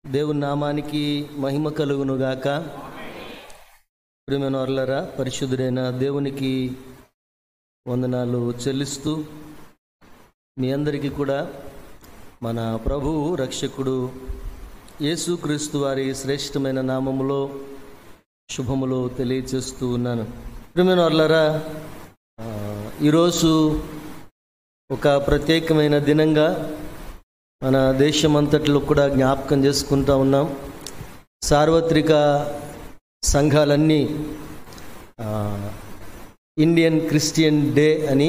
దేవుని నామానికి మహిమ కలుగునుగాక ప్రియమైన వర్లరా పరిశుద్ధుడైన దేవునికి వందనాలు చెల్లిస్తూ మీ అందరికీ కూడా మన ప్రభువు రక్షకుడు యేసుక్రీస్తు వారి శ్రేష్టమైన నామములో శుభములు తెలియచేస్తూ ఉన్నాను ప్రియమైన వర్లరా ఆ, ఈరోజు ఒక ప్రత్యేకమైన దినంగా మన దేశమంతట్లో కూడా జ్ఞాపకం చేసుకుంటా ఉన్నాం సార్వత్రిక సంఘాలన్నీ ఆ, ఇండియన్ క్రిస్టియన్ డే అని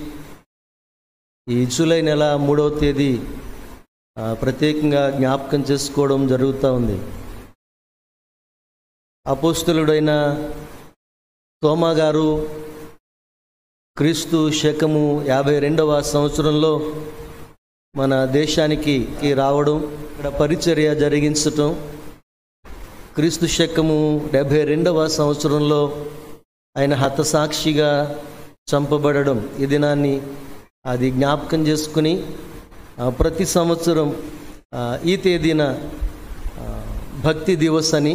ఈ జూలై నెల మూడవ తేదీ ఆ, ప్రత్యేకంగా జ్ఞాపకం చేసుకోవడం జరుగుతూ ఉంది అపోస్తులుడైన తోమా గారు క్రీస్తు శకము యాభై రెండవ సంవత్సరంలో మన దేశానికి కి రావడం ఇక్కడ పరిచర్య జరిగించటం క్రీస్తు శకము డెబ్భై రెండవ సంవత్సరంలో ఆయన హతసాక్షిగా చంపబడడం ఈ దినాన్ని అది జ్ఞాపకం చేసుకుని ఆ, ప్రతి సంవత్సరం ఆ, ఈ తేదీన ఆ, భక్తి దివస్ అని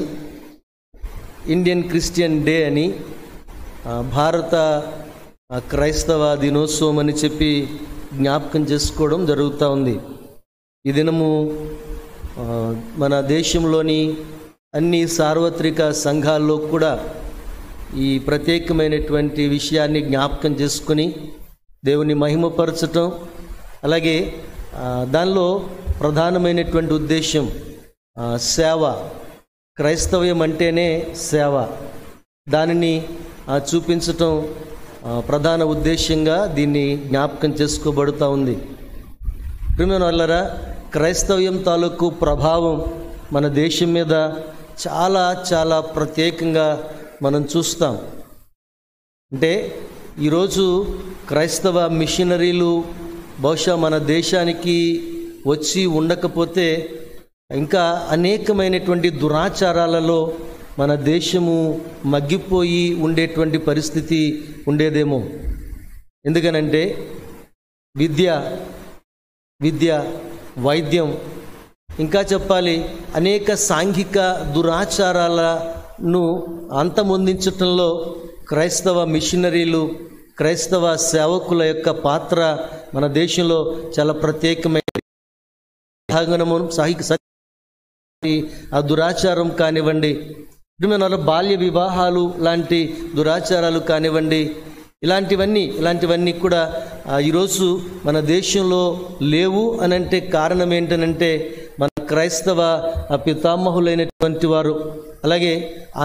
ఇండియన్ క్రిస్టియన్ డే అని ఆ, భారత ఆ, క్రైస్తవ దినోత్సవం అని చెప్పి జ్ఞాపకం చేసుకోవడం జరుగుతూ ఉంది ఈ దినము ఆ, మన దేశంలోని అన్ని సార్వత్రిక సంఘాల్లో కూడా ఈ ప్రత్యేకమైనటువంటి విషయాన్ని జ్ఞాపకం చేసుకుని దేవుని మహిమపరచటం అలాగే ఆ, దానిలో ప్రధానమైనటువంటి ఉద్దేశం ఆ, సేవ క్రైస్తవ్యం అంటేనే సేవ దానిని ఆ, చూపించటం ఆ, ప్రధాన ఉద్దేశంగా దీన్ని జ్ఞాపకం చేసుకోబడుతూ ఉంది ప్రియమైన వాళ్ళరా క్రైస్తవ్యం తాలూకు ప్రభావం మన దేశం మీద చాలా చాలా ప్రత్యేకంగా మనం చూస్తాం అంటే ఈరోజు క్రైస్తవ మిషనరీలు బహుశా మన దేశానికి వచ్చి ఉండకపోతే ఇంకా అనేకమైనటువంటి దురాచారాలలో మన దేశము మగ్గిపోయి ఉండేటువంటి పరిస్థితి ఉండేదేమో ఎందుకనంటే విద్య విద్య వైద్యం ఇంకా చెప్పాలి అనేక సాంఘిక దురాచారాలను అంతమొందించటంలో క్రైస్తవ మిషనరీలు క్రైస్తవ సేవకుల యొక్క పాత్ర మన దేశంలో చాలా ప్రత్యేకమైన సహగనము సాహిక సత్య ఆ దురాచారం కానివ్వండి ప్రియమైన బాల్య వివాహాలు లాంటి దురాచారాలు కానివ్వండి ఇలాంటివన్నీ ఇలాంటివన్నీ కూడా ఆ, ఈరోజు మన దేశంలో లేవు అని అంటే కారణం ఏంటనంటే మన క్రైస్తవ ఆ, పితామహులైనటువంటి వారు అలాగే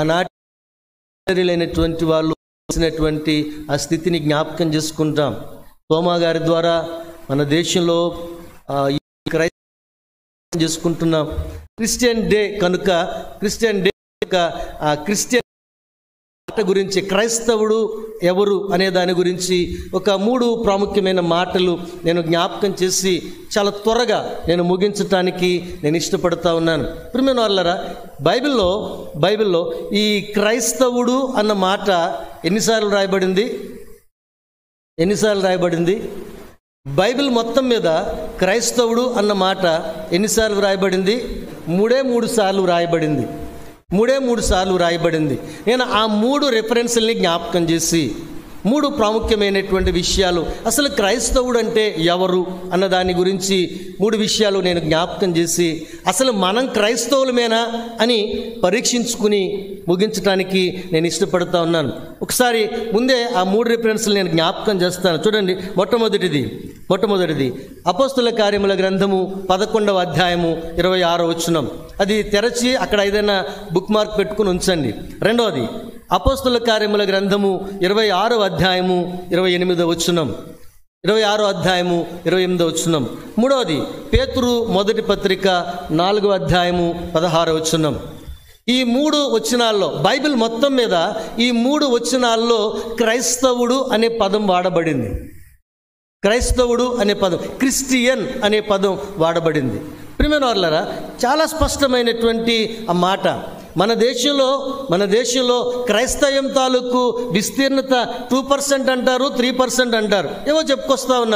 ఆనాటి లేనటువంటి వాళ్ళు చేసినటువంటి ఆ స్థితిని జ్ఞాపకం చేసుకుంటాం తోమా గారి ద్వారా మన దేశంలో ఆ, ఈ క్రై చేసుకుంటున్నాం క్రిస్టియన్ డే కనుక క్రిస్టియన్ డే యొక్క ఆ క్రిస్టియన్ మాట గురించి క్రైస్తవుడు ఎవరు అనే దాని గురించి ఒక మూడు ప్రాముఖ్యమైన మాటలు నేను జ్ఞాపకం చేసి చాలా త్వరగా నేను ముగించటానికి నేను ఇష్టపడతా ఉన్నాను ప్రియమైన వాళ్ళరా బైబిల్లో బైబిల్లో ఈ క్రైస్తవుడు అన్న మాట ఎన్నిసార్లు రాయబడింది ఎన్నిసార్లు రాయబడింది బైబిల్ మొత్తం మీద క్రైస్తవుడు అన్న మాట ఎన్నిసార్లు రాయబడింది మూడే మూడు సార్లు రాయబడింది మూడే మూడు సార్లు రాయబడింది నేను ఆ మూడు రెఫరెన్స్ని జ్ఞాపకం చేసి మూడు ప్రాముఖ్యమైనటువంటి విషయాలు అసలు క్రైస్తవుడు అంటే ఎవరు అన్న దాని గురించి మూడు విషయాలు నేను జ్ఞాపకం చేసి అసలు మనం క్రైస్తవులమేనా అని పరీక్షించుకుని ముగించడానికి నేను ఇష్టపడుతూ ఉన్నాను ఒకసారి ముందే ఆ మూడు రిఫరెన్స్లు నేను జ్ఞాపకం చేస్తాను చూడండి మొట్టమొదటిది మొట్టమొదటిది అపోస్తుల కార్యముల గ్రంథము పదకొండవ అధ్యాయము ఇరవై ఆరో వచ్చునం అది తెరచి అక్కడ ఏదైనా బుక్ మార్క్ పెట్టుకుని ఉంచండి రెండవది అపోస్తుల కార్యముల గ్రంథము ఇరవై ఆరో అధ్యాయము ఇరవై ఎనిమిదో వచ్చునం ఇరవై ఆరో అధ్యాయము ఇరవై ఎనిమిదో వచ్చునం మూడవది పేతురు మొదటి పత్రిక నాలుగో అధ్యాయము పదహారో వచ్చునం ఈ మూడు వచనాల్లో బైబిల్ మొత్తం మీద ఈ మూడు వచనాల్లో క్రైస్తవుడు అనే పదం వాడబడింది క్రైస్తవుడు అనే పదం క్రిస్టియన్ అనే పదం వాడబడింది ప్రియమైన వాళ్ళరా చాలా స్పష్టమైనటువంటి ఆ మాట మన దేశంలో మన దేశంలో క్రైస్తవం తాలూకు విస్తీర్ణత టూ పర్సెంట్ అంటారు త్రీ పర్సెంట్ అంటారు ఏవో చెప్పుకొస్తా ఉన్నారు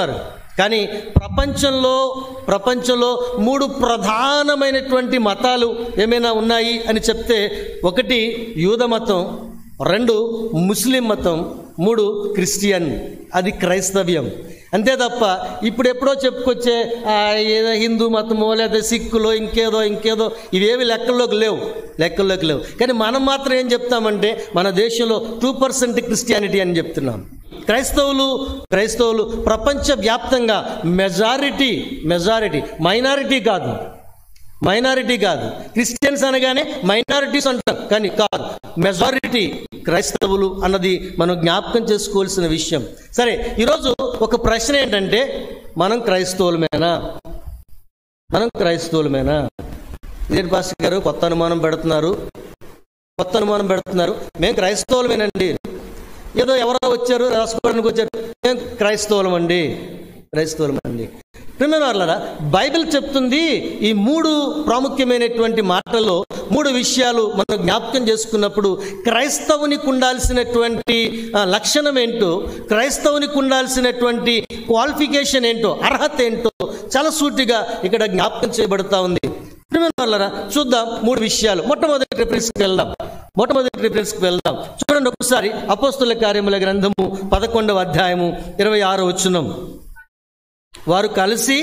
కానీ ప్రపంచంలో ప్రపంచంలో మూడు ప్రధానమైనటువంటి మతాలు ఏమైనా ఉన్నాయి అని చెప్తే ఒకటి యూద మతం రెండు ముస్లిం మతం మూడు క్రిస్టియన్ అది క్రైస్తవ్యం అంతే తప్ప ఇప్పుడు ఎప్పుడో చెప్పుకొచ్చే ఆ, ఏదో హిందూ మతమో లేదా సిక్కులో ఇంకేదో ఇంకేదో ఇవేవి లెక్కల్లోకి లేవు లెక్కల్లోకి లేవు కానీ మనం మాత్రం ఏం చెప్తామంటే మన దేశంలో టూ పర్సెంట్ క్రిస్టియానిటీ అని చెప్తున్నాం క్రైస్తవులు క్రైస్తవులు ప్రపంచవ్యాప్తంగా మెజారిటీ మెజారిటీ మైనారిటీ కాదు మైనారిటీ కాదు క్రిస్టియన్స్ అనగానే మైనారిటీస్ అంటాం కానీ కాదు మెజారిటీ క్రైస్తవులు అన్నది మనం జ్ఞాపకం చేసుకోవాల్సిన విషయం సరే ఈరోజు ఒక ప్రశ్న ఏంటంటే మనం క్రైస్తవులమేనా మనం క్రైస్తవులమేనా ఇదే పాస్టర్ గారు కొత్త అనుమానం పెడుతున్నారు కొత్త అనుమానం పెడుతున్నారు మేము క్రైస్తవులమేనండి ఏదో ఎవరో వచ్చారు రాసుకోవడానికి వచ్చారు మేము క్రైస్తవులం అండి క్రైస్తవులం అండి వాళ్ళరా బైబిల్ చెప్తుంది ఈ మూడు ప్రాముఖ్యమైనటువంటి మాటల్లో మూడు విషయాలు మనం జ్ఞాపకం చేసుకున్నప్పుడు క్రైస్తవునికి ఉండాల్సినటువంటి ఆ, లక్షణం ఏంటో క్రైస్తవునికి ఉండాల్సినటువంటి క్వాలిఫికేషన్ ఏంటో అర్హత ఏంటో చాలా సూటిగా ఇక్కడ జ్ఞాపకం చేయబడతా ఉంది వాళ్ళరా చూద్దాం మూడు విషయాలు మొట్టమొదటి రిఫరెన్స్కి వెళ్దాం మొట్టమొదటి రిఫరెన్స్కి వెళ్దాం చూడండి ఒకసారి అపోస్తుల కార్యముల గ్రంథము పదకొండవ అధ్యాయము ఇరవై ఆరో వచ్చున్నాం వారు కలిసి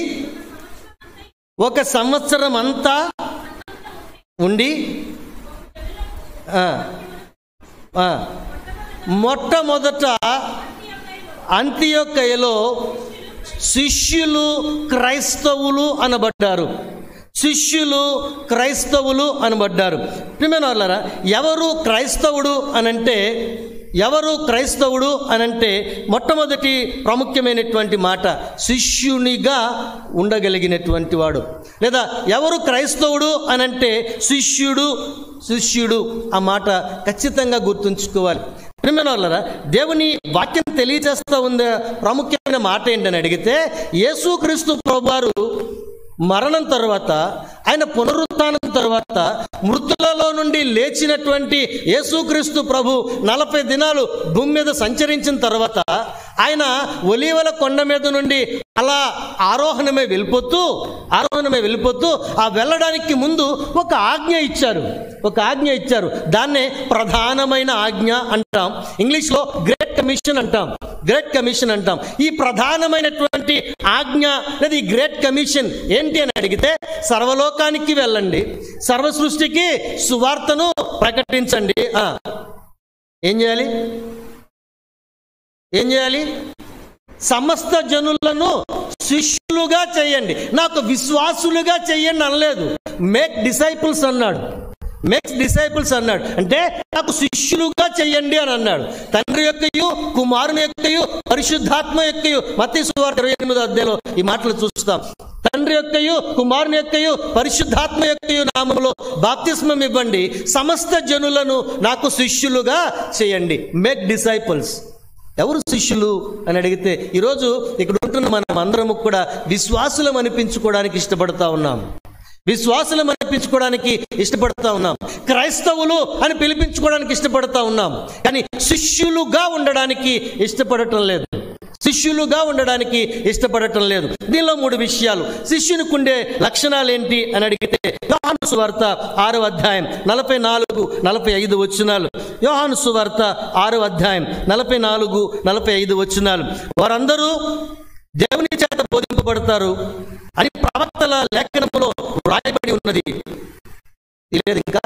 ఒక సంవత్సరం అంతా ఉండి ఆ, ఆ, మొట్టమొదట అంత్యోకయలో శిష్యులు క్రైస్తవులు అనబడ్డారు శిష్యులు క్రైస్తవులు అనబడ్డారు ప్రియమైన వాళ్ళారా ఎవరు క్రైస్తవుడు అనంటే ఎవరు క్రైస్తవుడు అనంటే మొట్టమొదటి ప్రాముఖ్యమైనటువంటి మాట శిష్యునిగా ఉండగలిగినటువంటి వాడు లేదా ఎవరు క్రైస్తవుడు అనంటే శిష్యుడు శిష్యుడు ఆ మాట ఖచ్చితంగా గుర్తుంచుకోవాలి ప్రియమైన వాళ్ళరా దేవుని వాక్యం తెలియజేస్తా ఉంది ప్రాముఖ్యమైన మాట ఏంటని అడిగితే యేసుక్రీస్తు ప్రభువారు మరణం తర్వాత ఆయన పునరుత్థానం తర్వాత మృతులలో నుండి లేచినటువంటి యేసుక్రీస్తు ప్రభు నలభై దినాలు భూమి మీద సంచరించిన తర్వాత ఆయన ఒలీవల కొండ మీద నుండి అలా ఆరోహణమే వెళ్ళిపోతూ ఆరోహణమే వెళ్ళిపోతూ ఆ వెళ్ళడానికి ముందు ఒక ఆజ్ఞ ఇచ్చారు ఒక ఆజ్ఞ ఇచ్చారు దాన్నే ప్రధానమైన ఆజ్ఞ అంటాం ఇంగ్లీష్లో గ్రేట్ కమిషన్ అంటాం గ్రేట్ కమిషన్ అంటాం ఈ ప్రధానమైనటువంటి ఆజ్ఞ లేదా ఈ గ్రేట్ కమిషన్ ఏంటి అని అడిగితే సర్వలోకానికి వెళ్ళండి సర్వ సృష్టికి సువార్తను ప్రకటించండి ఆ. ఏం చేయాలి ఏం చేయాలి సమస్త జనులను శిష్యులుగా చేయండి నాకు విశ్వాసులుగా చెయ్యండి అనలేదు మేక్ డిసైపుల్స్ అన్నాడు మేక్స్ డిసైపుల్స్ అన్నాడు అంటే నాకు శిష్యులుగా చెయ్యండి అని అన్నాడు తండ్రి యొక్కయు కుమారుని యొక్కయు పరిశుద్ధాత్మ యొక్కయు మత్తి సువార్త ఇరవై ఎనిమిదో అధ్యాయంలో ఈ మాటలు చూస్తాం తండ్రి యొక్కయు కుమారుని యొక్కయు పరిశుద్ధాత్మ యొక్కయు నామములో బాప్తిస్మం ఇవ్వండి సమస్త జనులను నాకు శిష్యులుగా చేయండి మేక్ డిసైపుల్స్ ఎవరు శిష్యులు అని అడిగితే ఈరోజు ఇక్కడ ఉంటున్న మనం అందరము కూడా విశ్వాసులం అనిపించుకోవడానికి ఇష్టపడతా ఉన్నాం విశ్వాసులం అనిపించుకోవడానికి ఇష్టపడతా ఉన్నాం క్రైస్తవులు అని పిలిపించుకోవడానికి ఇష్టపడతా ఉన్నాం కానీ శిష్యులుగా ఉండడానికి ఇష్టపడటం లేదు శిష్యులుగా ఉండడానికి ఇష్టపడటం లేదు దీనిలో మూడు విషయాలు శిష్యునికి ఉండే లక్షణాలు ఏంటి అని అడిగితే యోహాను సువార్త ఆరో అధ్యాయం నలభై నాలుగు నలభై ఐదు వచనాలు యోహాను సువార్త ఆరో అధ్యాయం నలభై నాలుగు నలభై ఐదు వచనాలు వారందరూ దేవుని చేత బోధింపబడతారు అని ప్రవక్తల లేఖనములో వ్రాయబడి ఉన్నది ఇది లేదు ఇంకా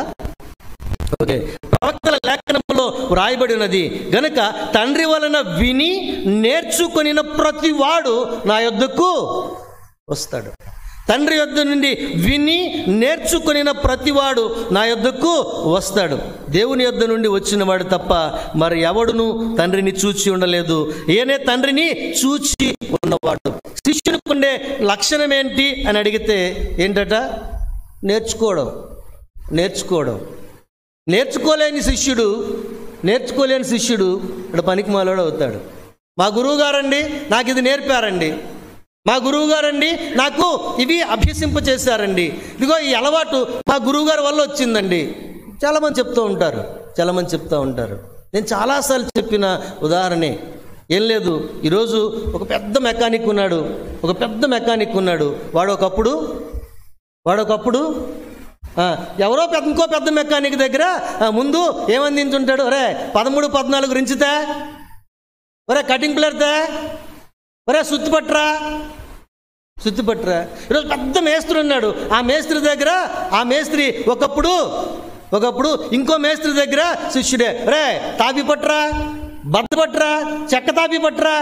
ఓకే ప్రవక్తల లేఖనములో వ్రాయబడి ఉన్నది గనుక తండ్రి వలన విని నేర్చుకొనిన ప్రతి వాడు నా యొద్దకు వస్తాడు తండ్రి యొద్ద నుండి విని నేర్చుకొనిన ప్రతివాడు నా యొద్దకు వస్తాడు దేవుని యొద్ద నుండి వచ్చిన వాడు తప్ప మరి ఎవడును తండ్రిని చూచి ఉండలేదు ఏనే తండ్రిని చూచి ఉన్నవాడు శిష్యునికి ఉండే లక్షణం ఏంటి అని అడిగితే ఏంటట నేర్చుకోవడం నేర్చుకోవడం నేర్చుకోలేని శిష్యుడు నేర్చుకోలేని శిష్యుడు ఇక్కడ పనికి మాలోడు అవుతాడు మా గురువు గారండి నాకు ఇది నేర్పారండి మా గురువు గారండి నాకు ఇవి అభ్యసింప చేశారండి ఇదిగో ఈ అలవాటు మా గురువు గారి వల్ల వచ్చిందండి చాలామంది చెప్తూ ఉంటారు చాలామంది చెప్తూ ఉంటారు నేను చాలాసార్లు చెప్పిన ఉదాహరణే ఏం లేదు ఈరోజు ఒక పెద్ద మెకానిక్ ఉన్నాడు ఒక పెద్ద మెకానిక్ ఉన్నాడు వాడు ఒకప్పుడు వాడు ఒకప్పుడు ఆ, ఎవరో పెద్ద ఇంకో పెద్ద మెకానిక్ దగ్గర ఆ, ముందు ఏమందించుంటాడు ఒరే పదమూడు పద్నాలుగు రించితే ఒరే కటింగ్ ప్లేర్తే ఒరే సుత్తి పట్రా సుత్తి పట్రా ఈరోజు పెద్ద మేస్త్రి ఉన్నాడు ఆ మేస్త్రి దగ్గర ఆ మేస్త్రి ఒకప్పుడు ఒకప్పుడు ఇంకో మేస్త్రి దగ్గర శిష్యుడే రే తాపి పట్రా బద్ద పట్రా చెక్క తాపి పట్రా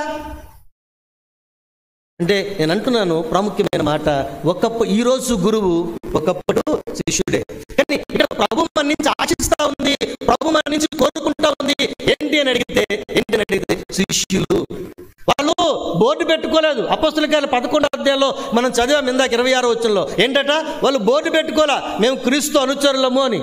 అంటే నేను అంటున్నాను ప్రాముఖ్యమైన మాట ఒకప్పుడు ఈ రోజు గురువు ఒకప్పుడు శిష్యుడే కానీ ఇక్కడ ప్రభు మన నుంచి ఆశిస్తా ఉంది ప్రభు మన నుంచి కోరుకుంటా ఉంది ఏంటి అని అడిగితే ఏంటి అని అడిగితే శిష్యులు వాళ్ళు బోర్డు పెట్టుకోలేదు అపస్తుల గారి పదకొండు అధ్యాయంలో మనం చదివాం ఇందాక ఇరవై ఆరో వచ్చంలో ఏంటట వాళ్ళు బోర్డు పెట్టుకోలా మేము క్రీస్తు అనుచరులము అని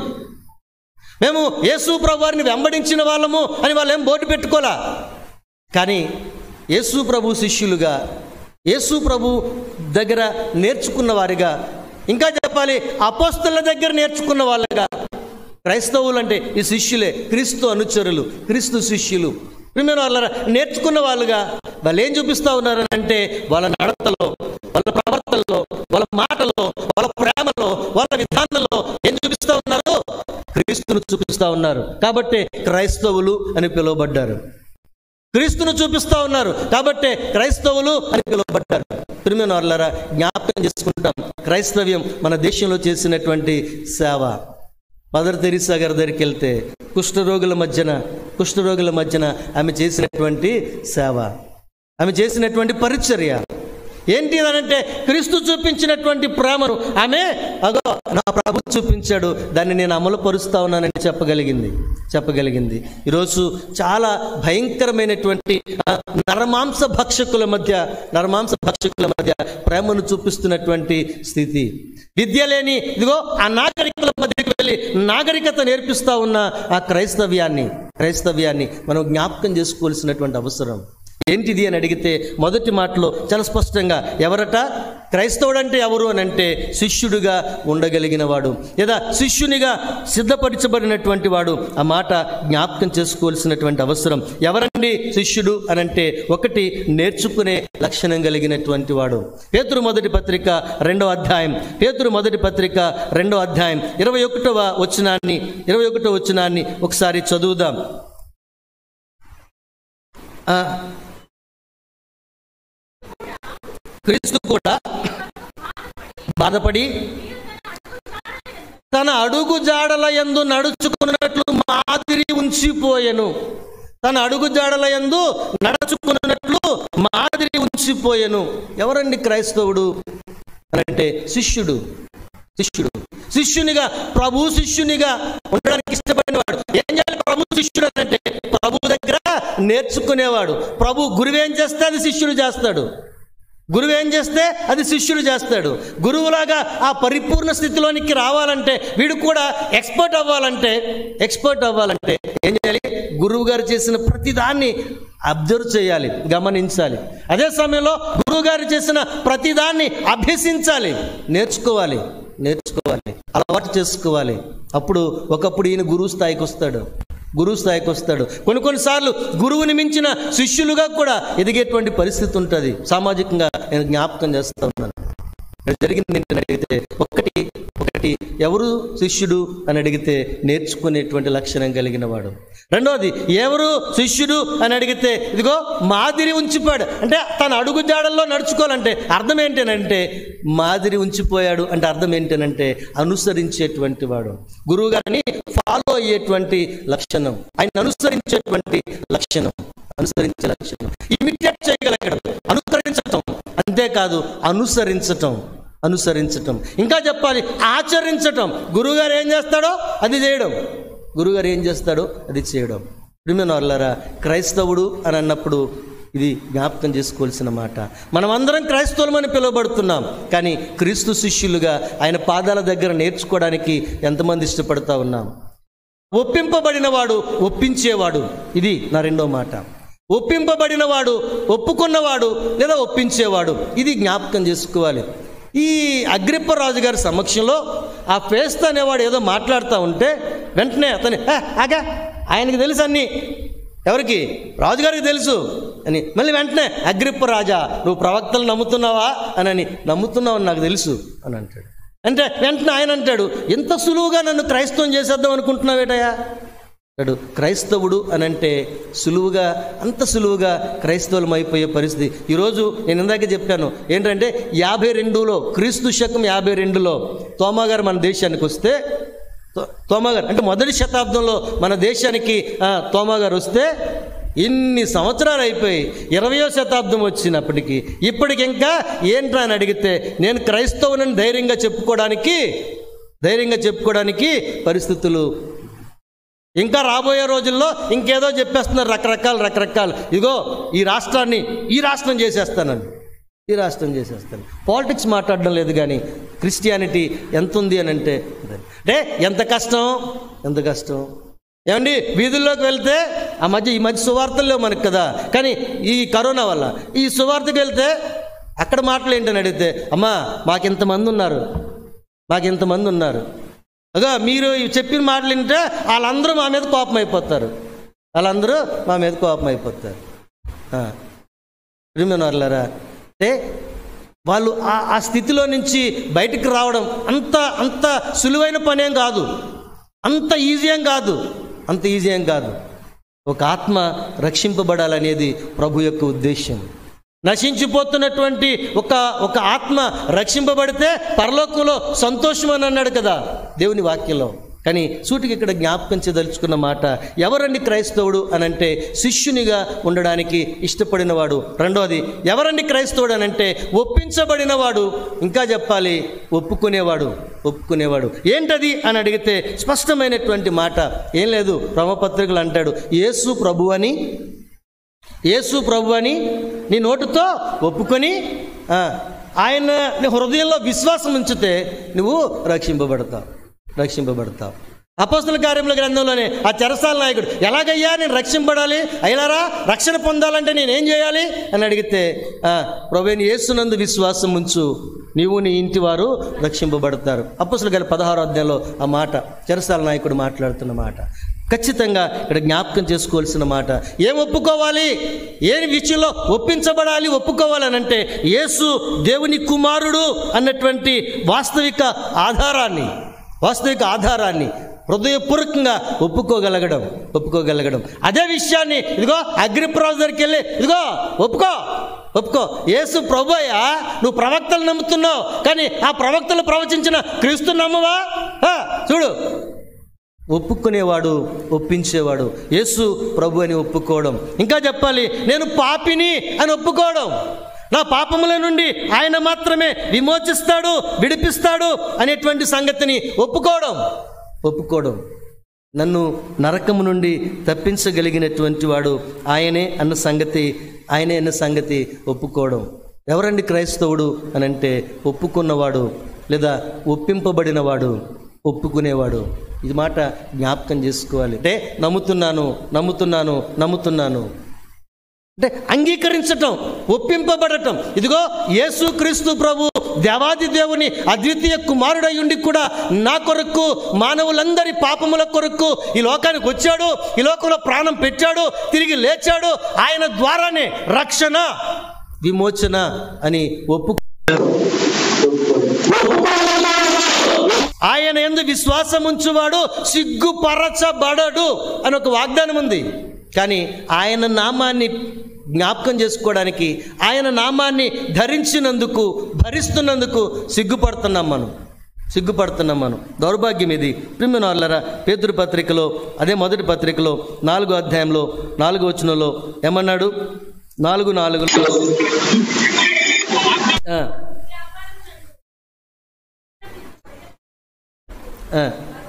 మేము యేసు ప్రభు వారిని వెంబడించిన వాళ్ళము అని వాళ్ళు ఏం బోర్డు పెట్టుకోలా కానీ యేసు ప్రభు శిష్యులుగా యేసు ప్రభు దగ్గర నేర్చుకున్న వారిగా ఇంకా చెప్పాలి అపోస్తుల దగ్గర నేర్చుకున్న వాళ్ళగా క్రైస్తవులు అంటే ఈ శిష్యులే క్రీస్తు అనుచరులు క్రీస్తు శిష్యులు ప్రియమైన వాళ్ళ నేర్చుకున్న వాళ్ళుగా వాళ్ళు ఏం చూపిస్తా ఉన్నారు అంటే వాళ్ళ నడతలో వాళ్ళ ప్రవర్తనలో వాళ్ళ మాటలో వాళ్ళ ప్రేమలో వాళ్ళ విధానంలో ఏం చూపిస్తా ఉన్నారు క్రీస్తును చూపిస్తా ఉన్నారు కాబట్టి క్రైస్తవులు అని పిలువబడ్డారు క్రీస్తును చూపిస్తా ఉన్నారు కాబట్టి క్రైస్తవులు అని పిలువబడ్డారు ప్రియమైన వాళ్ళారా జ్ఞాపకం చేసుకుంటాం క్రైస్తవ్యం మన దేశంలో చేసినటువంటి సేవ మదర్ తెరీసా గారి దగ్గరికి వెళ్తే కుష్ఠరోగుల మధ్యన కుష్ఠరోగుల మధ్యన ఆమె చేసినటువంటి సేవ ఆమె చేసినటువంటి పరిచర్య ఏంటి అనంటే క్రీస్తు చూపించినటువంటి ప్రేమను ఆమె అగో నా ప్రభు చూపించాడు దాన్ని నేను అమలు పరుస్తా ఉన్నానని చెప్పగలిగింది చెప్పగలిగింది ఈరోజు చాలా భయంకరమైనటువంటి ఆ, నరమాంస భక్షకుల మధ్య నరమాంస భక్షకుల మధ్య ప్రేమను చూపిస్తున్నటువంటి స్థితి విద్య లేని ఇదిగో ఆ నాగరికుల మధ్యకి వెళ్ళి నాగరికత నేర్పిస్తా ఉన్న ఆ క్రైస్తవ్యాన్ని క్రైస్తవ్యాన్ని మనం జ్ఞాపకం చేసుకోవాల్సినటువంటి అవసరం ఏంటిది అని అడిగితే మొదటి మాటలో చాలా స్పష్టంగా ఎవరట క్రైస్తవుడు అంటే ఎవరు అని అంటే శిష్యుడిగా ఉండగలిగిన వాడు లేదా శిష్యునిగా సిద్ధపరచబడినటువంటి వాడు ఆ మాట జ్ఞాపకం చేసుకోవాల్సినటువంటి అవసరం ఎవరండి శిష్యుడు అని అంటే ఒకటి నేర్చుకునే లక్షణం కలిగినటువంటి వాడు పేతురు మొదటి పత్రిక రెండో అధ్యాయం పేతురు మొదటి పత్రిక రెండో అధ్యాయం ఇరవై ఒకటవ వచనాన్ని ఇరవై ఒకటవ వచనాన్ని ఒకసారి చదువుదాం ఆ, క్రీస్తు కూడా బాధపడి తన అడుగు జాడల యందు నడుచుకున్నట్లు మాదిరి ఉంచిపోయెను తన అడుగు జాడల యందు నడుచుకున్నట్లు మాదిరి ఉంచిపోయెను ఎవరండి క్రైస్తవుడు అని అంటే శిష్యుడు శిష్యుడు శిష్యునిగా ప్రభు శిష్యునిగా ఉండడానికి ఇష్టపడినవాడు ఏం చేయాలి ప్రభు శిష్యుడు అంటే ప్రభు దగ్గర నేర్చుకునేవాడు ప్రభు గురువు ఏం చేస్తే అది శిష్యుడు చేస్తాడు గురువు ఏం చేస్తే అది శిష్యుడు చేస్తాడు గురువులాగా ఆ పరిపూర్ణ స్థితిలోనికి రావాలంటే వీడు కూడా ఎక్స్పర్ట్ అవ్వాలంటే ఎక్స్పర్ట్ అవ్వాలంటే ఏం చేయాలి గురువు గారు చేసిన ప్రతిదాన్ని అబ్జర్వ్ చేయాలి గమనించాలి అదే సమయంలో గురువు గారు చేసిన ప్రతిదాన్ని అభ్యసించాలి నేర్చుకోవాలి నేర్చుకోవాలి అలవాటు చేసుకోవాలి అప్పుడు ఒకప్పుడు ఈయన గురువు స్థాయికి వస్తాడు గురువు స్థాయికి వస్తాడు కొన్ని కొన్నిసార్లు గురువుని మించిన శిష్యులుగా కూడా ఎదిగేటువంటి పరిస్థితి ఉంటుంది సామాజికంగా నేను జ్ఞాపకం చేస్తా ఉన్నాను ఇక్కడ జరిగింది ఏంటని అడిగితే ఒకటి ఒకటి ఎవరు శిష్యుడు అని అడిగితే నేర్చుకునేటువంటి లక్షణం కలిగిన వాడు రెండవది ఎవరు శిష్యుడు అని అడిగితే ఇదిగో మాదిరి ఉంచిపోయాడు అంటే తన అడుగు జాడల్లో నడుచుకోవాలంటే అర్థం ఏంటనంటే మాదిరి ఉంచిపోయాడు అంటే అర్థం ఏంటనంటే అనుసరించేటువంటి వాడు గురువు గారిని ఫాలో అయ్యేటువంటి లక్షణం ఆయన అనుసరించేటువంటి లక్షణం అనుసరించే లక్షణం ఇమిటేట్ చేయగలగడం అనుకరించటం అంతేకాదు అనుసరించటం అనుసరించటం ఇంకా చెప్పాలి ఆచరించటం గురువుగారు ఏం చేస్తాడో అది చేయడం గురువుగారు ఏం చేస్తాడో అది చేయడం ప్రిమిన వాళ్ళరా క్రైస్తవుడు అని అన్నప్పుడు ఇది జ్ఞాపకం చేసుకోవాల్సిన మాట మనమందరం క్రైస్తవులమని పిలువబడుతున్నాం కానీ క్రీస్తు శిష్యులుగా ఆయన పాదాల దగ్గర నేర్చుకోవడానికి ఎంతమంది ఇష్టపడతా ఉన్నాం ఒప్పింపబడినవాడు ఒప్పించేవాడు ఇది నా రెండో మాట ఒప్పింపబడినవాడు ఒప్పుకున్నవాడు లేదా ఒప్పించేవాడు ఇది జ్ఞాపకం చేసుకోవాలి ఈ అగ్రిప్ప రాజు గారి సమక్షంలో ఆ ఫేస్త అనేవాడు ఏదో మాట్లాడుతూ ఉంటే వెంటనే అతని "ఏ, ఆగా ఆయనకి తెలుసు అన్నీ ఎవరికి రాజుగారికి తెలుసు అని మళ్ళీ వెంటనే అగ్రిప్ప రాజా నువ్వు ప్రవక్తలు నమ్ముతున్నావా అని అని నమ్ముతున్నావు నాకు తెలుసు అని అంటాడు అంటే వెంటనే ఆయన అంటాడు ఎంత సులువుగా నన్ను క్రైస్తవం చేసేద్దాం అనుకుంటున్నావేటయా అంటాడు క్రైస్తవుడు అని అంటే సులువుగా అంత సులువుగా క్రైస్తవులం అయిపోయే పరిస్థితి ఈరోజు నేను ఇందాక చెప్పాను ఏంటంటే యాభై రెండులో క్రీస్తు శకం యాభై రెండులో తోమా గారు మన దేశానికి వస్తే తో- తోమా గారు అంటే మొదటి శతాబ్దంలో మన దేశానికి ఆ, తోమా గారు వస్తే ఇన్ని సంవత్సరాలు అయిపోయి ఇరవయో శతాబ్దం వచ్చినప్పటికీ ఇప్పటికి ఇంకా ఏంట్రా అని అడిగితే నేను క్రైస్తవునని ధైర్యంగా చెప్పుకోవడానికి ధైర్యంగా చెప్పుకోవడానికి పరిస్థితులు ఇంకా రాబోయే రోజుల్లో ఇంకేదో చెప్పేస్తున్నారు రకరకాల రకరకాలు ఇదిగో ఈ రాష్ట్రాన్ని ఈ రాష్ట్రం చేసేస్తానండి ఈ రాష్ట్రం చేసేస్తాను పాలిటిక్స్ మాట్లాడడం లేదు కానీ క్రిస్టియానిటీ ఎంత ఉంది అని అంటే అంటే ఎంత కష్టం ఎంత కష్టం ఏమండి వీధుల్లోకి వెళ్తే ఆ మధ్య ఈ మధ్య సువార్తలు లేవు మనకు కదా కానీ ఈ కరోనా వల్ల ఈ సువార్తకు వెళ్తే అక్కడ మాటలు ఏంటని అడిగితే అమ్మా మాకు ఇంతమంది ఉన్నారు మాకు ఇంతమంది ఉన్నారు అగా మీరు ఇవి చెప్పిన మాటలు వింటే వాళ్ళందరూ మా మీద కోపం అయిపోతారు వాళ్ళందరూ మా మీద కోపం అయిపోతారు ప్రిమినర్లరా అంటే వాళ్ళు ఆ ఆ స్థితిలో నుంచి బయటికి రావడం అంత అంత సులువైన పనేం కాదు అంత ఈజీ ఏం కాదు అంత ఈజీ ఏం కాదు ఒక ఆత్మ రక్షింపబడాలనేది ప్రభు యొక్క ఉద్దేశం నశించిపోతున్నటువంటి ఒక ఒక ఆత్మ రక్షింపబడితే పరలోకంలో సంతోషం అని అన్నాడు కదా దేవుని వాక్యంలో కానీ సూటికి ఇక్కడ జ్ఞాపకం చేయదలుచుకున్న మాట ఎవరండి క్రైస్తవుడు అని అంటే శిష్యునిగా ఉండడానికి ఇష్టపడినవాడు రెండోది ఎవరండి క్రైస్తవుడు అని అంటే ఒప్పించబడినవాడు ఇంకా చెప్పాలి ఒప్పుకునేవాడు ఒప్పుకునేవాడు ఏంటది అని అడిగితే స్పష్టమైనటువంటి మాట ఏం లేదు బ్రహ్మపత్రికలు అంటాడు యేసు ప్రభు అని యేసు ప్రభు అని నీ నోటుతో ఒప్పుకొని ఆ, ఆయన నీ హృదయంలో విశ్వాసం ఉంచితే నువ్వు రక్షింపబడతావు రక్షింపబడతావు అపోస్తుల కార్యముల గ్రంథంలోనే ఆ చెరసాల నాయకుడు ఎలాగయ్యా నేను రక్షింపడాలి అయ్యారా రక్షణ పొందాలంటే నేనేం చేయాలి అని అడిగితే ఆ, ప్రభుని యేసునందు విశ్వాసం ఉంచు నీవు నీ ఇంటి వారు రక్షింపబడతారు అపోస్తుల గారి పదహారో అధ్యాయంలో ఆ మాట చెరసాల నాయకుడు మాట్లాడుతున్న మాట ఖచ్చితంగా ఇక్కడ జ్ఞాపకం చేసుకోవాల్సిన మాట ఏం ఒప్పుకోవాలి ఏ విషయంలో ఒప్పించబడాలి ఒప్పుకోవాలని అంటే యేసు దేవుని కుమారుడు అన్నటువంటి వాస్తవిక ఆధారాన్ని వాస్తవిక ఆధారాన్ని హృదయపూర్వకంగా ఒప్పుకోగలగడం ఒప్పుకోగలగడం అదే విషయాన్ని ఇదిగో అగ్రిప్రాజు దగ్గరికి వెళ్ళి ఇదిగో ఒప్పుకో ఒప్పుకో యేసు ప్రభుయ్య నువ్వు ప్రవక్తలు నమ్ముతున్నావు కానీ ఆ ప్రవక్తలు ప్రవచించిన క్రీస్తు నమ్మవా ఆ, చూడు ఒప్పుకునేవాడు ఒప్పించేవాడు యేసు ప్రభు అని ఒప్పుకోవడం ఇంకా చెప్పాలి నేను పాపిని అని ఒప్పుకోవడం నా పాపముల నుండి ఆయన మాత్రమే విమోచిస్తాడు విడిపిస్తాడు అనేటువంటి సంగతిని ఒప్పుకోవడం ఒప్పుకోవడం నన్ను నరకము నుండి తప్పించగలిగినటువంటి వాడు ఆయనే అన్న సంగతి ఆయనే అన్న సంగతి ఒప్పుకోవడం ఎవరండి క్రైస్తవుడు అని అంటే ఒప్పుకున్నవాడు లేదా ఒప్పింపబడినవాడు ఒప్పుకునేవాడు ఇది మాట జ్ఞాపకం చేసుకోవాలి అంటే నమ్ముతున్నాను నమ్ముతున్నాను నమ్ముతున్నాను అంటే అంగీకరించటం ఒప్పింపబడటం ఇదిగో యేసు క్రీస్తు ప్రభు దేవాది దేవుని అద్వితీయ కుమారుడై ఉండి కూడా నా కొరకు మానవులందరి పాపముల కొరకు ఈ లోకానికి వచ్చాడు ఈ లోకంలో ప్రాణం పెట్టాడు తిరిగి లేచాడు ఆయన ద్వారానే రక్షణ విమోచన అని ఒప్పు ఆయన ఎందు విశ్వాసం ఉంచువాడు సిగ్గుపరచబడడు అని ఒక వాగ్దానం ఉంది కానీ ఆయన నామాన్ని జ్ఞాపకం చేసుకోవడానికి ఆయన నామాన్ని ధరించినందుకు భరిస్తున్నందుకు సిగ్గుపడుతున్నాం మనం సిగ్గుపడుతున్నాం మనం దౌర్భాగ్యం ఇది ప్రిమినార్లరా పేతురు పత్రికలో అదే మొదటి పత్రికలో నాలుగో అధ్యాయంలో నాలుగో వచనంలో ఏమన్నాడు నాలుగు నాలుగులో ఆ. ఆ.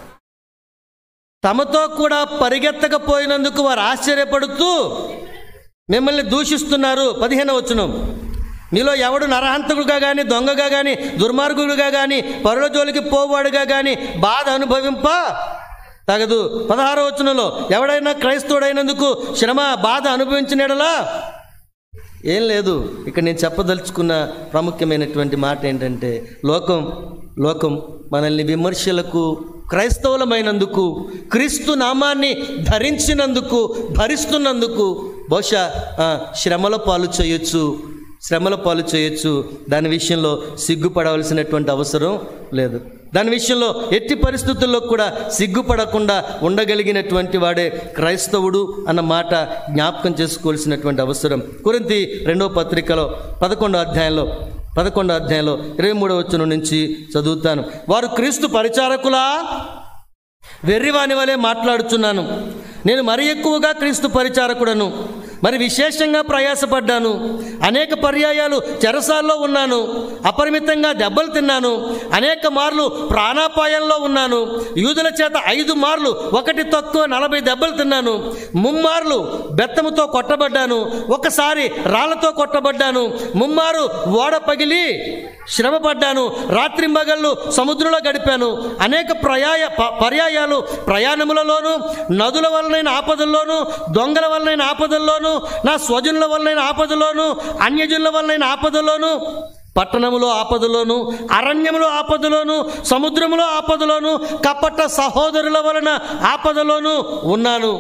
తమతో కూడా పరిగెత్తకపోయినందుకు వారు ఆశ్చర్యపడుతూ మిమ్మల్ని దూషిస్తున్నారు పదిహేను వచ్చును మీలో ఎవడు నరహంతకుడుగా కానీ దొంగగా కానీ దుర్మార్గుడుగా కానీ పరుల జోలికి పోవాడుగా కానీ బాధ అనుభవింప తగదు పదహారో వచనంలో ఎవడైనా క్రైస్తవుడైనందుకు శ్రమ బాధ అనుభవించినడలా ఏం లేదు ఇక్కడ నేను చెప్పదలుచుకున్న ప్రాముఖ్యమైనటువంటి మాట ఏంటంటే లోకం లోకం మనల్ని విమర్శలకు క్రైస్తవులమైనందుకు క్రీస్తు నామాన్ని ధరించినందుకు భరిస్తున్నందుకు బహుశా ఆ, శ్రమల పాలు చేయొచ్చు శ్రమల పాలు చేయొచ్చు దాని విషయంలో సిగ్గుపడవలసినటువంటి అవసరం లేదు దాని విషయంలో ఎట్టి పరిస్థితుల్లో కూడా సిగ్గుపడకుండా ఉండగలిగినటువంటి వాడే క్రైస్తవుడు అన్న మాట జ్ఞాపకం చేసుకోవాల్సినటువంటి అవసరం కురింతి రెండో పత్రికలో పదకొండో అధ్యాయంలో పదకొండో అధ్యాయంలో ఇరవై మూడో వచ్చిన నుంచి చదువుతాను వారు క్రీస్తు పరిచారకులా వెర్రివాని వలె మాట్లాడుచున్నాను నేను మరి ఎక్కువగా క్రీస్తు పరిచారకుడను మరి విశేషంగా ప్రయాసపడ్డాను అనేక పర్యాయాలు చెరసాల్లో ఉన్నాను అపరిమితంగా దెబ్బలు తిన్నాను అనేక మార్లు ప్రాణాపాయంలో ఉన్నాను యూదుల చేత ఐదు మార్లు ఒకటి తక్కువ నలభై దెబ్బలు తిన్నాను ముమ్మార్లు బెత్తముతో కొట్టబడ్డాను ఒకసారి రాళ్లతో కొట్టబడ్డాను ముమ్మారు ఓడ పగిలి శ్రమపడ్డాను రాత్రింబగళ్ళు సముద్రంలో గడిపాను అనేక ప్రయాయ ప- పర్యాయాలు ప్రయాణములలోను నదుల వలనైన ఆపదల్లోను దొంగల వలనైన ఆపదల్లోను నా స్వజనుల వలనైన ఆపదలోను అన్యజనుల వలనైన ఆపదలోను పట్టణములో ఆపదలోను అరణ్యములో ఆపదలోను సముద్రములో ఆపదలోను కపట సహోదరుల వలన ఆపదలోను ఉన్నాను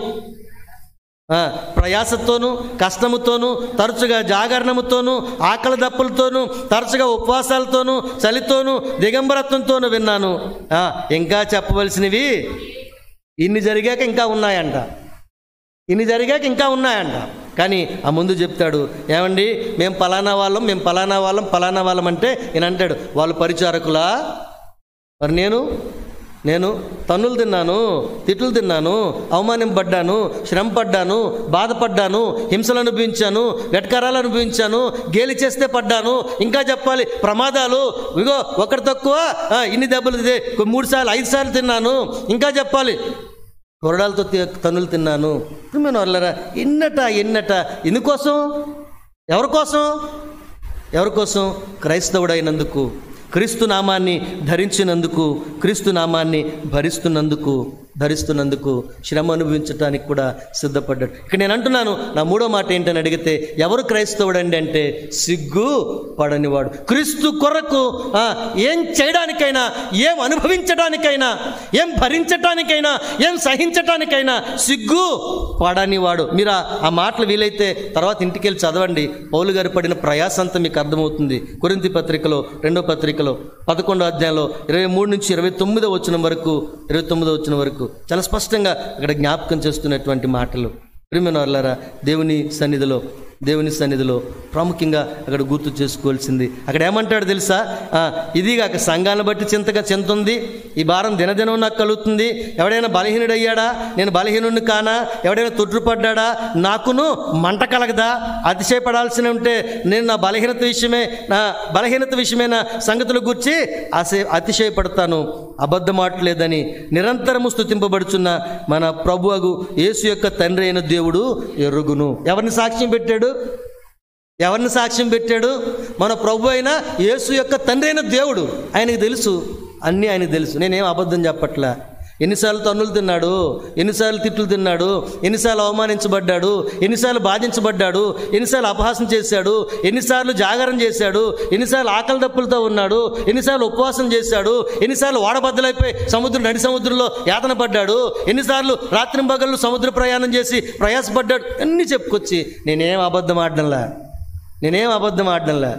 ఆ, ప్రయాసతోనూ కష్టముతోనూ తరచుగా జాగరణముతోనూ ఆకలి దప్పులతోనూ తరచుగా ఉపవాసాలతోనూ చలితోనూ దిగంబరత్వంతోనూ విన్నాను ఆ, ఇంకా చెప్పవలసినవి ఇన్ని జరిగాక ఇంకా ఉన్నాయంట ఇన్ని జరిగాక ఇంకా ఉన్నాయంట కానీ ఆ ముందు చెప్తాడు ఏమండి మేము పలానా వాళ్ళం మేము పలానా వాళ్ళం పలానా వాళ్ళం అంటే ఈయన అంటాడు వాళ్ళు పరిచారకులా మరి నేను నేను తన్నులు తిన్నాను తిట్లు తిన్నాను అవమానింపడ్డాను శ్రమ పడ్డాను బాధపడ్డాను హింసలు అనుభవించాను వెటకరాలు అనుభవించాను గేలి చేస్తే పడ్డాను ఇంకా చెప్పాలి ప్రమాదాలు ఇగో ఒకటి తక్కువ ఆ, ఇన్ని దెబ్బలు ఇదే మూడు సార్లు ఐదు సార్లు తిన్నాను ఇంకా చెప్పాలి కొరడాలతో తి- తన్నులు తిన్నాను మేము వాళ్ళరా ఎన్నట ఎన్నట ఎందుకోసం ఎవరి కోసం ఎవరి కోసం క్రైస్తవుడైనందుకు క్రీస్తు నామాన్ని ధరించినందుకు క్రీస్తు నామాన్ని భరిస్తున్నందుకు ధరిస్తున్నందుకు శ్రమ అనుభవించడానికి కూడా సిద్ధపడ్డాడు ఇక్కడ నేను అంటున్నాను నా మూడో మాట ఏంటని అడిగితే ఎవరు క్రైస్తవుడండి అంటే సిగ్గు పడనివాడు క్రీస్తు కొరకు ఆ, ఏం చేయడానికైనా ఏం అనుభవించడానికైనా ఏం భరించటానికైనా ఏం సహించటానికైనా సిగ్గు పడనివాడు మీరు ఆ- ఆ మాటలు వీలైతే తర్వాత ఇంటికి వెళ్ళి చదవండి పౌలు గారు పడిన ప్రయాస అంతా మీకు అర్థమవుతుంది కొరింతి పత్రికలో రెండో పత్రికలో పదకొండో అధ్యాయంలో ఇరవై మూడు నుంచి ఇరవై తొమ్మిదో వచ్చిన వరకు ఇరవై తొమ్మిదో వచ్చిన వరకు చాలా స్పష్టంగా అక్కడ జ్ఞాపకం చేస్తున్నటువంటి మాటలు ప్రియమైన వాళ్ళారా దేవుని సన్నిధిలో దేవుని సన్నిధిలో ప్రాముఖ్యంగా అక్కడ గుర్తు చేసుకోవాల్సింది అక్కడ ఏమంటాడు తెలుసా ఆ, ఇది కాక సంఘాలను బట్టి చింతగా చింత ఉంది ఈ భారం దినదినం నాకు కలుగుతుంది ఎవడైనా బలహీనుడయ్యాడా నేను బలహీనుడిని కానా ఎవడైనా తొట్టుపడ్డాడా నాకును మంట కలగదా అతిశయపడాల్సిన ఉంటే నేను నా బలహీనత విషయమే నా బలహీనత విషయమే నా సంగతుల గురించి అసే అతిశయపడతాను అబద్ధమాటలేదని నిరంతరము స్థుతింపబడుచున్న మన ప్రభువగు యేసు యొక్క తండ్రి అయిన దేవుడు ఎరుగును ఎవరిని సాక్ష్యం పెట్టాడు ఎవరిని సాక్ష్యం పెట్టాడు మన ప్రభు అయిన యేసు యొక్క తండ్రి అయిన దేవుడు ఆయనకు తెలుసు అన్నీ ఆయనకు తెలుసు నేనేం అబద్ధం చెప్పట్లా ఎన్నిసార్లు తన్నులు తిన్నాడు ఎన్నిసార్లు తిట్లు తిన్నాడు ఎన్నిసార్లు అవమానించబడ్డాడు ఎన్నిసార్లు బాధించబడ్డాడు ఎన్నిసార్లు అపహాసం చేశాడు ఎన్నిసార్లు జాగరణ చేశాడు ఎన్నిసార్లు ఆకలి దప్పులతో ఉన్నాడు ఎన్నిసార్లు ఉపవాసం చేశాడు ఎన్నిసార్లు ఓడబద్దలైపోయి సముద్రం నడి సముద్రంలో యాతన పడ్డాడు ఎన్నిసార్లు రాత్రింబగళ్ళు సముద్ర ప్రయాణం చేసి ప్రయాసపడ్డాడు అన్నీ చెప్పుకొచ్చి నేనేం అబద్ధం ఆడడంలా నేనేం అబద్ధం ఆడడంలా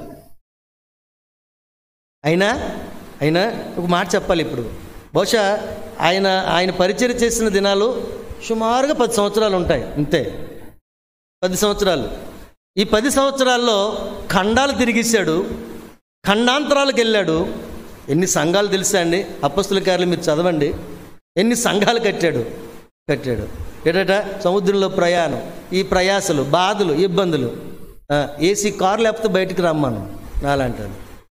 అయినా అయినా ఒక మాట చెప్పాలి ఇప్పుడు బహుశా ఆయన ఆయన పరిచయం చేసిన దినాలు సుమారుగా పది సంవత్సరాలు ఉంటాయి అంతే పది సంవత్సరాలు ఈ పది సంవత్సరాల్లో ఖండాలు తిరిగిస్తాడు ఖండాంతరాలకు వెళ్ళాడు ఎన్ని సంఘాలు తెలుసా అండి అప్పస్తుల కార్యాలు మీరు చదవండి ఎన్ని సంఘాలు కట్టాడు కట్టాడు ఏటట సముద్రంలో ప్రయాణం ఈ ప్రయాసలు బాధలు ఇబ్బందులు ఆ, ఏసీ కారు లేకపోతే బయటికి రమ్మాను నాలాంటాను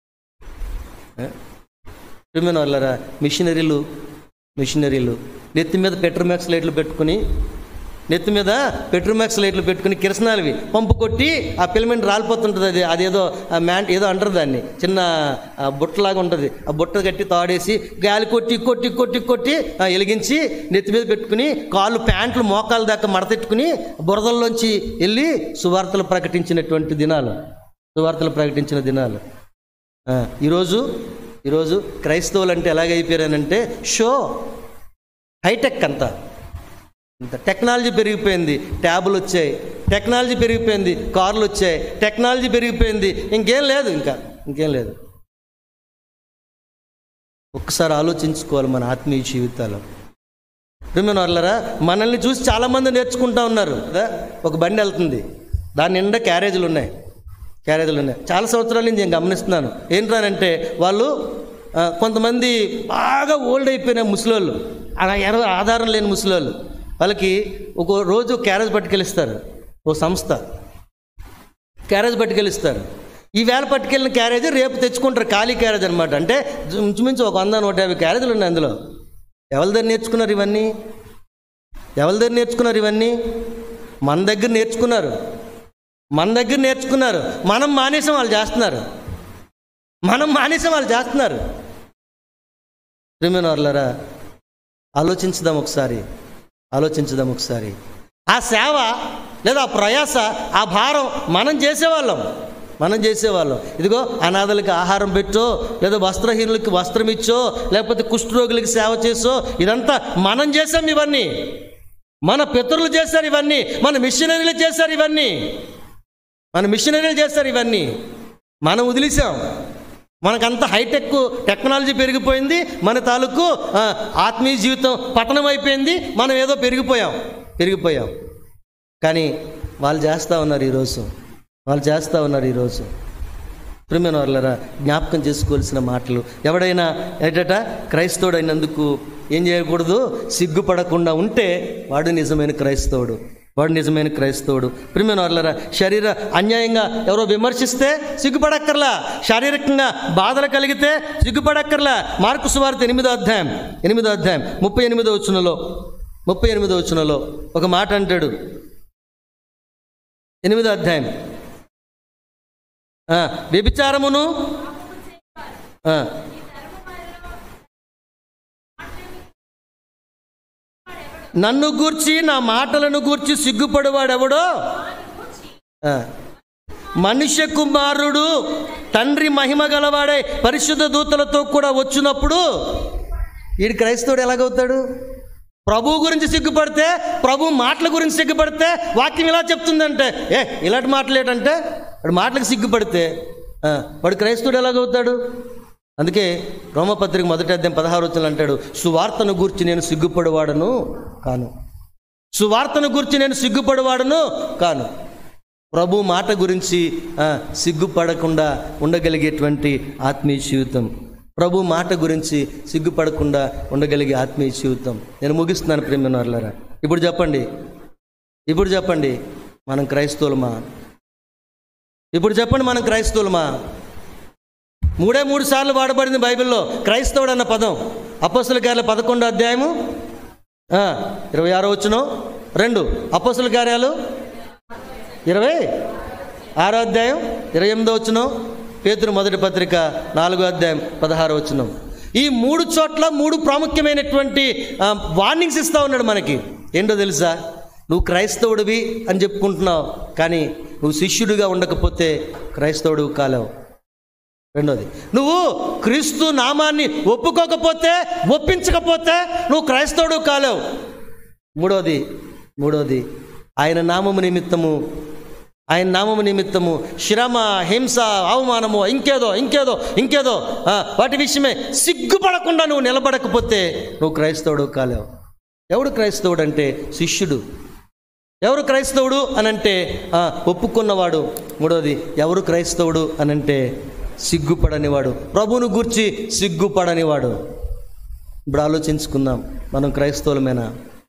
ప్రిమిన వాళ్ళరా మిషనరీలు మిషనరీలు నెత్తి మీద పెట్రోమాక్స్ లైట్లు పెట్టుకుని నెత్తి మీద పెట్రోమాక్స్ లైట్లు పెట్టుకుని కిరసనాలవి పంపు కొట్టి ఆ పిలమెంట్ రాలిపోతుంటుంది అది అదేదో ఆ మ్యాన్ ఏదో అంటారు దాన్ని చిన్న ఆ బుట్టలాగా ఉంటుంది ఆ బుట్ట కట్టి తాడేసి గాలి కొట్టి కొట్టి కొట్టి కొట్టి ఆ, వెలిగించి నెత్తి మీద పెట్టుకుని కాళ్ళు ప్యాంట్లు మోకాలు దాకా మడతెట్టుకుని బురదల్లోంచి వెళ్ళి సువార్తలు ప్రకటించినటువంటి దినాలు సువార్తలు ప్రకటించిన దినాలు ఆ, ఈరోజు ఈరోజు క్రైస్తవులు అంటే ఎలాగైపోయారనంటే షో హైటెక్ అంతా ఇంత టెక్నాలజీ పెరిగిపోయింది ట్యాబులు వచ్చాయి టెక్నాలజీ పెరిగిపోయింది కార్లు వచ్చాయి టెక్నాలజీ పెరిగిపోయింది ఇంకేం లేదు ఇంకా ఇంకేం లేదు ఒక్కసారి ఆలోచించుకోవాలి మన ఆత్మీయ జీవితాలు ప్రిమిన వాళ్ళరా మనల్ని చూసి చాలామంది నేర్చుకుంటా ఉన్నారు కదా ఒక బండి వెళ్తుంది దాని నిండా క్యారేజీలు ఉన్నాయి క్యారేజీలు ఉన్నాయి చాలా సంవత్సరాల నుంచి నేను గమనిస్తున్నాను ఏంటంటే వాళ్ళు ఆ, కొంతమంది బాగా ఓల్డ్ అయిపోయిన ముసలోళ్ళు అలా ఎర- ఆధారం లేని ముసలోళ్ళు వాళ్ళకి ఒక రోజు క్యారేజ్ పట్టుకెళ్ళిస్తారు ఓ సంస్థ క్యారేజ్ పట్టుకెళ్ళిస్తారు ఈ వేళ పట్టుకెళ్ళిన క్యారేజ్ రేపు తెచ్చుకుంటారు ఖాళీ క్యారేజ్ అనమాట అంటే ఇంచుమించు ఒక వంద నూట యాభై క్యారేజీలు ఉన్నాయి అందులో ఎవరి దగ్గర నేర్చుకున్నారు ఇవన్నీ ఎవరి దగ్గర నేర్చుకున్నారు ఇవన్నీ మన దగ్గర నేర్చుకున్నారు మన దగ్గర నేర్చుకున్నారు మనం మానేసం వాళ్ళు చేస్తున్నారు మనం మానేసం వాళ్ళు చేస్తున్నారు ప్రేమైన వాళ్ళరా ఆలోచించుదాం ఒకసారి ఆలోచించుదాం ఒకసారి ఆ సేవ లేదా ఆ ప్రయాస ఆ భారం మనం చేసేవాళ్ళం మనం చేసేవాళ్ళం ఇదిగో అనాథలకి ఆహారం పెట్టో లేదా వస్త్రహీనులకి వస్త్రం ఇచ్చో లేకపోతే కుష్ఠరోగులకి సేవ చేసో ఇదంతా మనం చేసాం ఇవన్నీ మన పితరులు చేశారు ఇవన్నీ మన మిషనరీలు చేశారు ఇవన్నీ మన మిషనరీలు చేస్తారు ఇవన్నీ మనం వదిలేసాం మనకంత హైటెక్ టెక్నాలజీ పెరిగిపోయింది మన తాలూకు ఆ, ఆత్మీయ జీవితం పతనం అయిపోయింది మనం ఏదో పెరిగిపోయాం పెరిగిపోయాం కానీ వాళ్ళు చేస్తూ ఉన్నారు ఈరోజు వాళ్ళు చేస్తూ ఉన్నారు ఈరోజు ప్రిమిన వాళ్ళరా జ్ఞాపకం చేసుకోవాల్సిన మాటలు ఎవడైనా ఏంటట క్రైస్తవుడైనందుకు ఏం చేయకూడదు సిగ్గుపడకుండా ఉంటే వాడు నిజమైన క్రైస్తవుడు వాడు నిజమైన క్రైస్తవుడు ప్రిమిన వాళ్ళరా శరీర అన్యాయంగా ఎవరో విమర్శిస్తే సిగ్గుపడక్కర్లా శారీరకంగా బాధలు కలిగితే సిగ్గుపడక్కర్లా మార్కు సువార్త ఎనిమిదో అధ్యాయం ఎనిమిదో అధ్యాయం ముప్పై ఎనిమిదో వచ్చునలో ముప్పై ఎనిమిదో వచ్చునలో ఒక మాట అంటాడు ఎనిమిదో అధ్యాయం ఆ, వ్యభిచారమును ఆ, నన్ను గూర్చి నా మాటలను గూర్చి సిగ్గుపడేవాడెవడో ఆ, మనుష్య కుమారుడు తండ్రి మహిమ గలవాడే పరిశుద్ధ దూతలతో కూడా వచ్చినప్పుడు వీడి క్రైస్తవుడు ఎలాగవుతాడు ప్రభు గురించి సిగ్గుపడితే ప్రభు మాటల గురించి సిగ్గుపడితే వాక్యం ఇలా చెప్తుందంటే ఏ ఇలాంటి మాటలు ఏంటంటే వాడు మాటలకు సిగ్గుపడితే ఆ, వాడు క్రైస్తవుడు ఎలాగవుతాడు అందుకే రోమపత్రిక మొదటి అధ్యాయం పదహారు వచ్చిన అంటాడు సువార్తను గూర్చి నేను సిగ్గుపడేవాడను కాను సువార్తను గూర్చి నేను సిగ్గుపడేవాడను కాను ప్రభు మాట గురించి ఆ, సిగ్గుపడకుండా ఉండగలిగేటువంటి ఆత్మీయ జీవితం ప్రభు మాట గురించి సిగ్గుపడకుండా ఉండగలిగే ఆత్మీయ జీవితం నేను ముగిస్తున్నాను ప్రేమనారులారా ఇప్పుడు చెప్పండి ఇప్పుడు చెప్పండి మనం క్రైస్తవులమా ఇప్పుడు చెప్పండి మనం క్రైస్తవులమా మూడే మూడు సార్లు వాడబడింది బైబిల్లో క్రైస్తవుడు అన్న పదం అప్పస్తుల కార్యాల పదకొండో అధ్యాయము ఆ, ఇరవై ఆరో వచ్చును రెండు అప్పస్తుల కార్యాలు ఇరవై ఆరో అధ్యాయం ఇరవై ఎనిమిదో వచ్చును పేతురు మొదటి పత్రిక నాలుగో అధ్యాయం పదహారో వచ్చును ఈ మూడు చోట్ల మూడు ప్రాముఖ్యమైనటువంటి ఆ, వార్నింగ్స్ ఇస్తా ఉన్నాడు మనకి ఏంటో తెలుసా నువ్వు క్రైస్తవుడివి అని చెప్పుకుంటున్నావు కానీ నువ్వు శిష్యుడిగా ఉండకపోతే క్రైస్తవుడు కాలేవు రెండోది నువ్వు క్రీస్తు నామాన్ని ఒప్పుకోకపోతే ఒప్పించకపోతే నువ్వు క్రైస్తవుడు కాలేవు మూడోది మూడోది ఆయన నామము నిమిత్తము ఆయన నామము నిమిత్తము శ్రమ హింస అవమానము ఇంకేదో ఇంకేదో ఇంకేదో ఆ, వాటి విషయమే సిగ్గుపడకుండా నువ్వు నిలబడకపోతే నువ్వు క్రైస్తవుడు కాలేవు ఎవడు క్రైస్తవుడు అంటే శిష్యుడు ఎవరు క్రైస్తవుడు అనంటే ఆ, ఒప్పుకున్నవాడు మూడోది ఎవరు క్రైస్తవుడు అనంటే సిగ్గుపడనివాడు ప్రభువును గూర్చి సిగ్గుపడనివాడు ఇప్పుడు ఆలోచించుకుందాం మనం క్రైస్తవులమేనా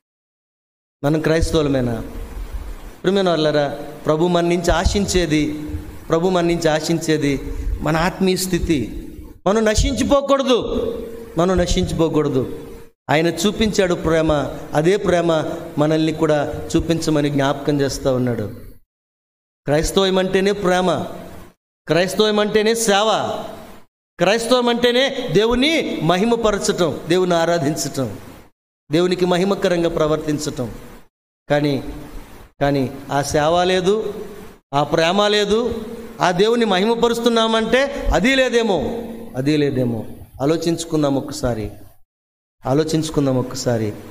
మనం క్రైస్తవులమేనా ప్రియమైన వాళ్ళరా ప్రభు మన నుంచి ఆశించేది ప్రభు మన నుంచి ఆశించేది మన ఆత్మీయ స్థితి మనం నశించిపోకూడదు మనం నశించిపోకూడదు ఆయన చూపించాడు ప్రేమ అదే ప్రేమ మనల్ని కూడా చూపించమని జ్ఞాపకం చేస్తూ ఉన్నాడు క్రైస్తవం అంటేనే ప్రేమ క్రైస్తవం అంటేనే సేవ క్రైస్తవం అంటేనే దేవుని మహిమపరచటం దేవుని ఆరాధించటం దేవునికి మహిమకరంగా ప్రవర్తించటం కానీ కానీ ఆ సేవ లేదు ఆ ప్రేమ లేదు ఆ దేవుని మహిమపరుస్తున్నామంటే అది లేదేమో అది లేదేమో ఆలోచించుకుందాం ఒక్కసారి ఆలోచించుకుందాం ఒక్కసారి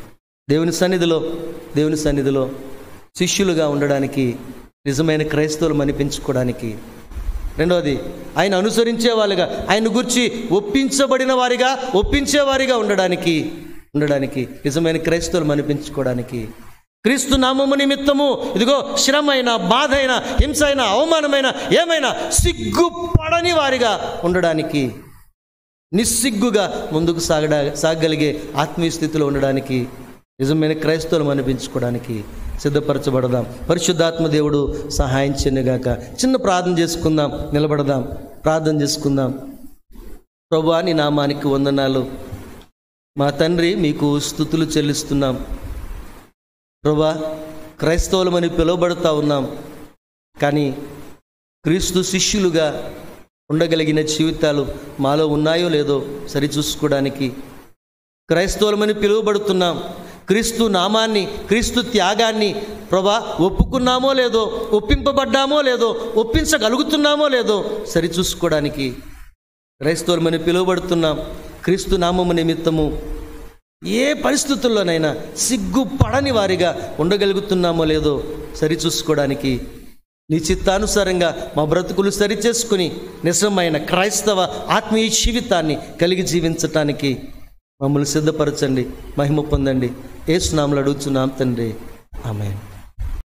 దేవుని సన్నిధిలో దేవుని సన్నిధిలో శిష్యులుగా ఉండడానికి నిజమైన క్రైస్తవులు అనిపించుకోవడానికి రెండవది ఆయన అనుసరించే వాళ్ళుగా ఆయన గురించి ఒప్పించబడిన వారిగా ఒప్పించేవారిగా ఉండడానికి ఉండడానికి నిజమైన క్రైస్తవులు అనిపించుకోవడానికి క్రీస్తు నామము నిమిత్తము ఇదిగో శ్రమైన బాధ అయిన హింస అయిన అవమానమైన ఏమైనా సిగ్గుపడని వారిగా ఉండడానికి నిస్సిగ్గుగా ముందుకు సాగడా సాగగలిగే ఆత్మీయ స్థితిలో ఉండడానికి నిజమైన క్రైస్తవులు అనిపించుకోవడానికి సిద్ధపరచబడదాం పరిశుద్ధాత్మ దేవుడు సహాయం చేయనుగాక చిన్న ప్రార్థన చేసుకుందాం నిలబడదాం ప్రార్థన చేసుకుందాం ప్రభా నీ నామానికి వందనాలు మా తండ్రి మీకు స్థుతులు చెల్లిస్తున్నాం ప్రభా క్రైస్తవులమని పిలువబడుతూ ఉన్నాం కానీ క్రీస్తు శిష్యులుగా ఉండగలిగిన జీవితాలు మాలో ఉన్నాయో లేదో సరిచూసుకోవడానికి క్రైస్తవులమని పిలువబడుతున్నాం క్రీస్తు నామాన్ని క్రీస్తు త్యాగాన్ని ప్రభా ఒప్పుకున్నామో లేదో ఒప్పింపబడ్డామో లేదో ఒప్పించగలుగుతున్నామో లేదో సరిచూసుకోవడానికి క్రైస్తవులమని పిలువబడుతున్నాం క్రీస్తు నామము నిమిత్తము ఏ పరిస్థితుల్లోనైనా సిగ్గుపడని వారిగా ఉండగలుగుతున్నామో లేదో సరిచూసుకోవడానికి నీ చిత్తానుసారంగా మా బ్రతుకులు సరిచేసుకుని నిజమైన క్రైస్తవ ఆత్మీయ జీవితాన్ని కలిగి జీవించటానికి మమ్మల్ని సిద్ధపరచండి మహిమ పొందండి ఏ స్నాములు అడుగుతున్నాం తండ్రి ఆమె